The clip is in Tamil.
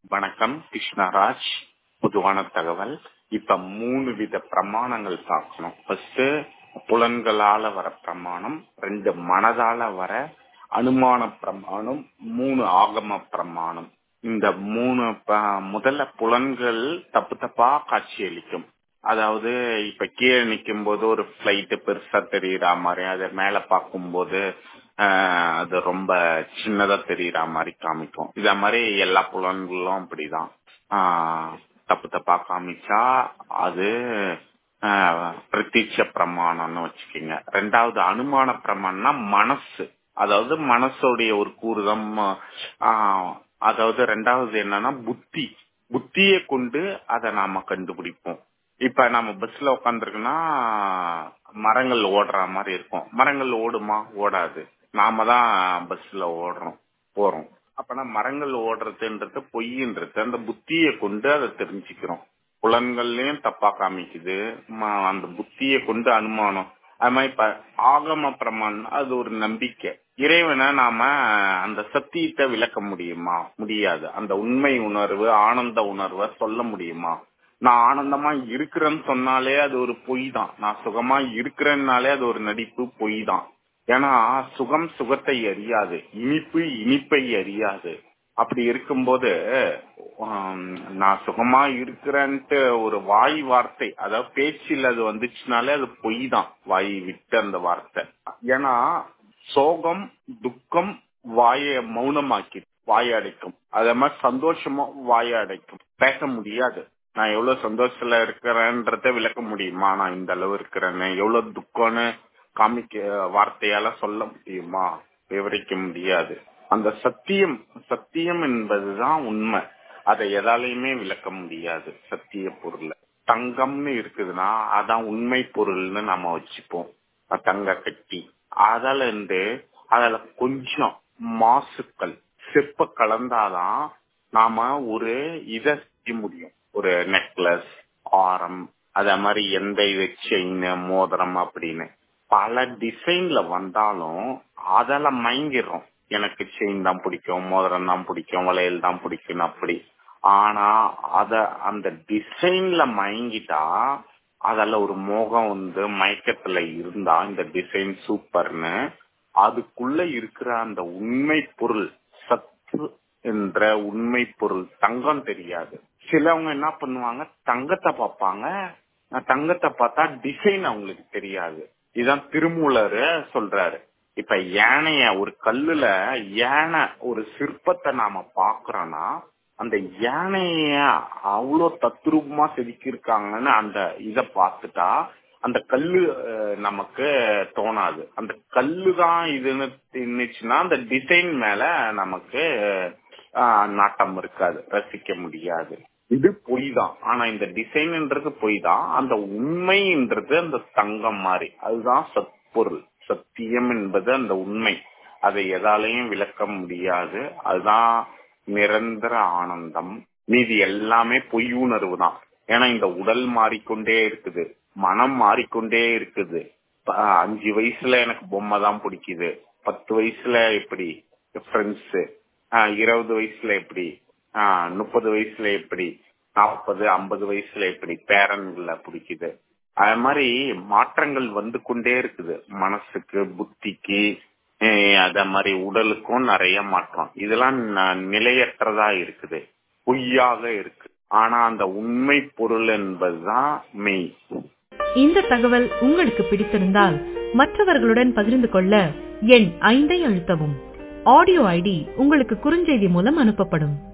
வணக்கம் கிருஷ்ணராஜ் பொதுவான தகவல் இப்ப மூணு வித பிரமாணங்கள் பார்க்கணும் ஃபர்ஸ்ட் புலன்களால வர பிரமாணம் ரெண்டு மனதால வர அனுமான பிரமாணம் மூணு ஆகம பிரமாணம் இந்த மூணு ப- முதல்ல புலன்கள் தப்பு தப்பா காட்சியளிக்கும் அதாவது இப்ப கீழே நிக்கும் போது ஒரு பிளைட் பெருசா தெரியற மாதிரி அதை மேல பார்க்கும்போது ஆஹ், அது ரொம்ப சின்னதா தெரியற மாதிரி காமிக்கும் இத மாதிரி எல்லா புலன்களும் அப்படிதான் ஆஹ், தப்பு தப்பா காமிச்சா அது ஆஹ், பிரத்யட்ச பிரமாணம்னு வச்சுக்கோங்க ரெண்டாவது அனுமான பிரமாணம்னா மனசு அதாவது மனசோடைய ஒரு கூறுதம் ஆஹ், அதாவது ரெண்டாவது என்னன்னா புத்தி புத்தியை கொண்டு அதை நாம கண்டுபிடிப்போம் இப்ப நம்ம பஸ்ல உட்காந்துருக்குன்னா மரங்கள் ஓடுற மாதிரி இருக்கும் மரங்கள் ஓடுமா ஓடாது நாம தான் பஸ்ல ஓடுறோம் போறோம் அப்பனா மரங்கள் ஓடுறதுன்றது பொய்ன்றது அந்த புத்தியை கொண்டு அதை தெரிஞ்சுக்கிறோம் புலன்கள்லயும் தப்பா காமிக்குது ம- அந்த புத்தியை கொண்டு அனுமானம் அது மாதிரி இப்ப ஆகம பிரமாணம் அது ஒரு நம்பிக்கை இறைவனை நாம அந்த சத்தியத்தை விளக்க முடியுமா முடியாது அந்த உண்மை உணர்வு ஆனந்த உணர்வை சொல்ல முடியுமா நான் ஆனந்தமா இருக்கிறேன்னு சொன்னாலே அது ஒரு பொய் தான் நான் சுகமா இருக்கிறேன்னாலே அது ஒரு நடிப்பு பொய் தான் ஏன்னா சுகம் சுகத்தை அறியாது இனிப்பு இனிப்பை அறியாது அப்படி இருக்கும்போது ஆம், நான் சுகமா இருக்கிறேன்ட்டு ஒரு வாய் வார்த்தை அதாவது பேச்சில் அது வந்துச்சுனாலே அது பொய் தான் வாய் விட்டு அந்த வார்த்தை ஏன்னா சோகம் துக்கம் வாயை மௌனமாக்கி வாயை அடைக்கும் அதே மாதிரி சந்தோஷமும் வாயை அடைக்கும் பேச முடியாது நான் எவ்வளவு சந்தோஷத்துல இருக்கிறேன்றத விளக்க முடியுமா நான் இந்த அளவு இருக்கிறேன்னு எவ்வளவு துக்கம்னு காமிக்க வார்த்தையால சொல்ல முடியுமா விவரிக்க முடியாது அந்த சத்தியம் சத்தியம் என்பதுதான் உண்மை அதை எதாலையுமே விளக்க முடியாது சத்திய பொருள் தங்கம்னு இருக்குதுன்னா அதான் உண்மை பொருள்னு நாம வச்சுப்போம் அஹ் தங்க கட்டி அதுல இருந்து அதுல கொஞ்சம் மாசுக்கள் செப்ப கலந்தாதான் நாம ஒரு இதை செய்ய முடியும் ஒரு நெக்லஸ் ஆரம் அத மாதிரி எந்த இது செயின் மோதிரம் அப்படின்னு பல டிசைன்ல வந்தாலும் அதெல்லாம் மயங்கிடுறோம் எனக்கு செயின் தான் பிடிக்கும் மோதிரம் தான் பிடிக்கும் வளையல் தான் பிடிக்கும் அப்படி ஆனா அத அந்த டிசைன்ல மயங்கிட்டா அதுல ஒரு மோகம் வந்து மயக்கத்துல இருந்தா இந்த டிசைன் சூப்பர்னு அதுக்குள்ள இருக்கிற அந்த உண்மை பொருள் சத்து என்ற உண்மை பொருள் தங்கம் தெரியாது சிலவங்க என்ன பண்ணுவாங்க தங்கத்தை பார்ப்பாங்க அஹ் தங்கத்தை பார்த்தா டிசைன் அவங்களுக்கு தெரியாது இதான் திருமூலர் சொல்றாரு இப்ப யானைய ஒரு கல்லுல யானை ஒரு சிற்பத்தை நாம பாக்குறோம்னா அந்த யானைய அவ்வளோ தத்ரூபமா செதுக்கியிருக்காங்கன்னு அந்த இத பார்த்துட்டா அந்த கல்லு அஹ், நமக்கு தோணாது அந்த கல்லு தான் இதுன்னு இருந்துச்சுன்னா அந்த டிசைன் மேல நமக்கு அஹ், நாட்டம் இருக்காது ரசிக்க முடியாது இது பொய் தான் ஆனா இந்த டிசைன்ன்றது பொய் தான் அந்த உண்மைன்றது அந்த தங்கம் மாதிரி அதுதான் சத்பொருள் சத்தியம் என்பது அந்த உண்மை அதை எதாலையும் விளக்க முடியாது அதுதான் நிரந்தர ஆனந்தம் மீதி எல்லாமே பொய் உணர்வு தான் ஏன்னா இந்த உடல் மாறிக்கொண்டே இருக்குது மனம் மாறிக்கொண்டே இருக்குது ப- அஞ்சு வயசுல எனக்கு பொம்மை தான் பிடிக்குது பத்து வயசுல எப்படி ஃப்ரெண்ட்ஸ் இருபது வயசுல எப்படி ஆஹ் முப்பது வயசுல எப்படி நாற்பது ஐம்பது வயசுல எப்படி பேரன்களை பிடிக்குது அது மாதிரி மாற்றங்கள் வந்து கொண்டே இருக்குது மனசுக்கு புத்திக்கு அஹ் அத மாதிரி உடலுக்கும் நிறைய மாற்றம் இதெல்லாம் ந- நிலையற்றதா இருக்குது பொய்யாக இருக்கு ஆனா அந்த உண்மை பொருள் என்பதுதான் மெய் இந்த தகவல் உங்களுக்கு பிடித்திருந்தால் மற்றவர்களுடன் பகிர்ந்து கொள்ள எண் ஐந்தை அழுத்தவும் ஆடியோ ஐடி உங்களுக்கு குறுஞ்செய்தி மூலம் அனுப்பப்படும்